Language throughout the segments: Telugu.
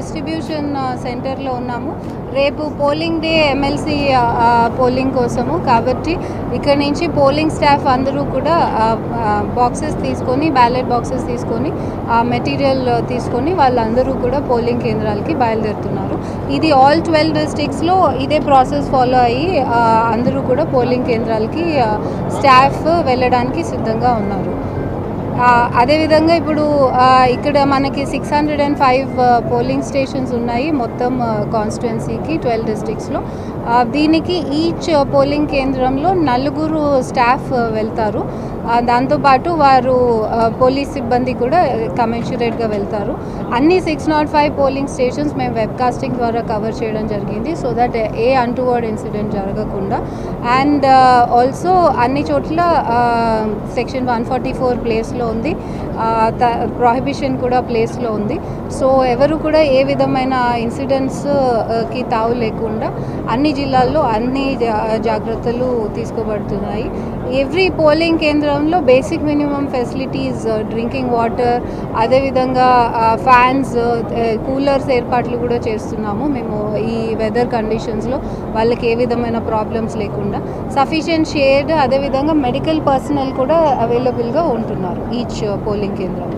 డిస్ట్రిబ్యూషన్ సెంటర్లో ఉన్నాము రేపు పోలింగ్ డే ఎమ్మెల్సీ పోలింగ్ కోసము కాబట్టి ఇక్కడ నుంచి పోలింగ్ స్టాఫ్ అందరూ కూడా బాక్సెస్ తీసుకొని బ్యాలెట్ బాక్సెస్ తీసుకొని ఆ మెటీరియల్ తీసుకొని వాళ్ళందరూ కూడా పోలింగ్ కేంద్రాలకి బయలుదేరుతున్నారు ఇది ఆల్ ట్వెల్వ్ డిస్ట్రిక్ట్స్లో ఇదే ప్రాసెస్ ఫాలో అయ్యి ఆ, అందరూ కూడా పోలింగ్ కేంద్రాలకి ఆ, స్టాఫ్ వెళ్ళడానికి సిద్ధంగా ఉన్నారు ఆ, అదేవిధంగా ఇప్పుడు ఆ, ఇక్కడ మనకి six hundred and five polling stations ఉన్నాయి మొత్తం కాన్స్టిట్యున్సీకి ట్వెల్వ్ డిస్ట్రిక్ట్స్లో దీనికి ఈచ్ పోలింగ్ కేంద్రంలో నలుగురు స్టాఫ్ వెళ్తారు ఆ, దాంతోపాటు వారు ఆ, పోలీస్ సిబ్బంది కూడా కమిషనరేట్గా వెళ్తారు అన్ని six nought five polling stations మేము వెబ్కాస్టింగ్ ద్వారా కవర్ చేయడం జరిగింది so that a untoward incident జరగకుండా అండ్ ఆల్సో అన్ని చోట్ల సెక్షన్ వన్ ఫార్టీ ఫోర్ ప్లేస్లో ఉంది ప్రాహిబిషన్ కూడా ప్లేస్లో ఉంది సో ఎవరు కూడా ఏ విధమైన ఇన్సిడెంట్స్కి తావు లేకుండా అన్ని జిల్లాల్లో అన్ని జా- జాగ్రత్తలు తీసుకోబడుతున్నాయి ఎవ్రీ పోలింగ్ కేంద్రంలో basic minimum facilities drinking water అదేవిధంగా ఫ్యాన్స్ కూలర్స్ ఏర్పాట్లు కూడా చేస్తున్నాము మేము ఈ వెదర్ కండిషన్స్లో వాళ్ళకి ఏ విధమైన ప్రాబ్లమ్స్ లేకుండా సఫిషియెంట్ షేడ్ అదేవిధంగా మెడికల్ పర్సనల్ కూడా అవైలబుల్గా ఉంటున్నారు ఈచ్ పోలింగ్ కేంద్రంలో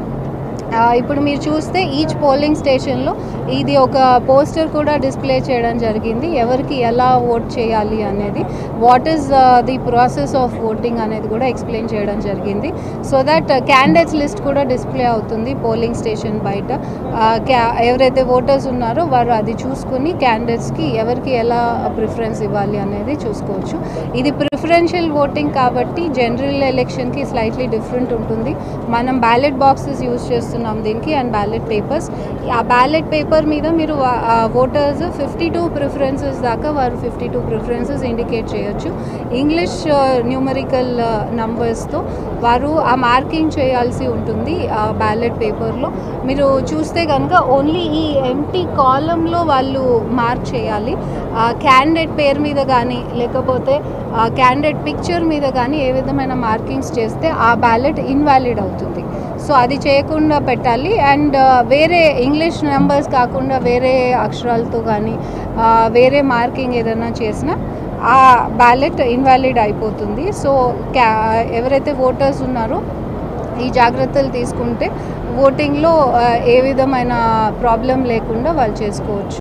ఆ, ఇప్పుడు మీరు చూస్తే ఈచ్ పోలింగ్ స్టేషన్లో ఇది ఒక పోస్టర్ కూడా డిస్ప్లే చేయడం జరిగింది ఎవరికి ఎలా ఓట్ చేయాలి అనేది what is the process of voting అనేది కూడా ఎక్స్ప్లెయిన్ చేయడం జరిగింది సో దట్ క్యాండిడేట్స్ లిస్ట్ కూడా డిస్ప్లే అవుతుంది పోలింగ్ స్టేషన్ బయట ఆ, క్యా- ఎవరైతే ఓటర్స్ ఉన్నారో వారు అది చూసుకుని క్యాండిడేట్స్కి ఎవరికి ఎలా ప్రిఫరెన్స్ ఇవ్వాలి అనేది చూసుకోవచ్చు ఇది ప్రిఫరెన్షియల్ ఓటింగ్ కాబట్టి జనరల్ ఎలక్షన్కి స్లైట్లీ డిఫరెంట్ ఉంటుంది మనం బ్యాలెట్ బాక్సెస్ యూజ్ చేస్తున్నాం దీనికి అండ్ బ్యాలెట్ పేపర్స్ ఆ బ్యాలెట్ పేపర్ మీద మీరు ఓటర్స్ ఫిఫ్టీ టూ ప్రిఫరెన్సెస్ దాకా వారు ఫిఫ్టీ టూ ప్రిఫరెన్సెస్ ఇండికేట్ చేయొచ్చు ఇంగ్లీష్ న్యూమరికల్ నంబర్స్తో వారు ఆ మార్కింగ్ చేయాల్సి ఉంటుంది ఆ బ్యాలెట్ పేపర్లో మీరు చూస్తే కనుక ఓన్లీ ఈ ఎంటీ కాలంలో వాళ్ళు మార్క్ చేయాలి క్యాండిడేట్ పేరు మీద కానీ లేకపోతే క్యాండిడేట్ పిక్చర్ మీద కానీ ఏ విధమైన మార్కింగ్స్ చేస్తే ఆ బ్యాలెట్ ఇన్వాలిడ్ అవుతుంది సో అది చేయకుండా పెట్టాలి అండ్ వేరే ఇంగ్లీష్ నెంబర్స్ కాకుండా వేరే అక్షరాలతో కానీ వేరే మార్కింగ్ ఏదైనా చేసినా ఆ బ్యాలెట్ ఇన్వాలిడ్ అయిపోతుంది సో క్యా ఎవరైతే ఓటర్స్ ఉన్నారో ఈ జాగ్రత్తలు తీసుకుంటే ఓటింగ్లో ఆ, ఏ విధమైన ప్రాబ్లం లేకుండా వాళ్ళు చేసుకోవచ్చు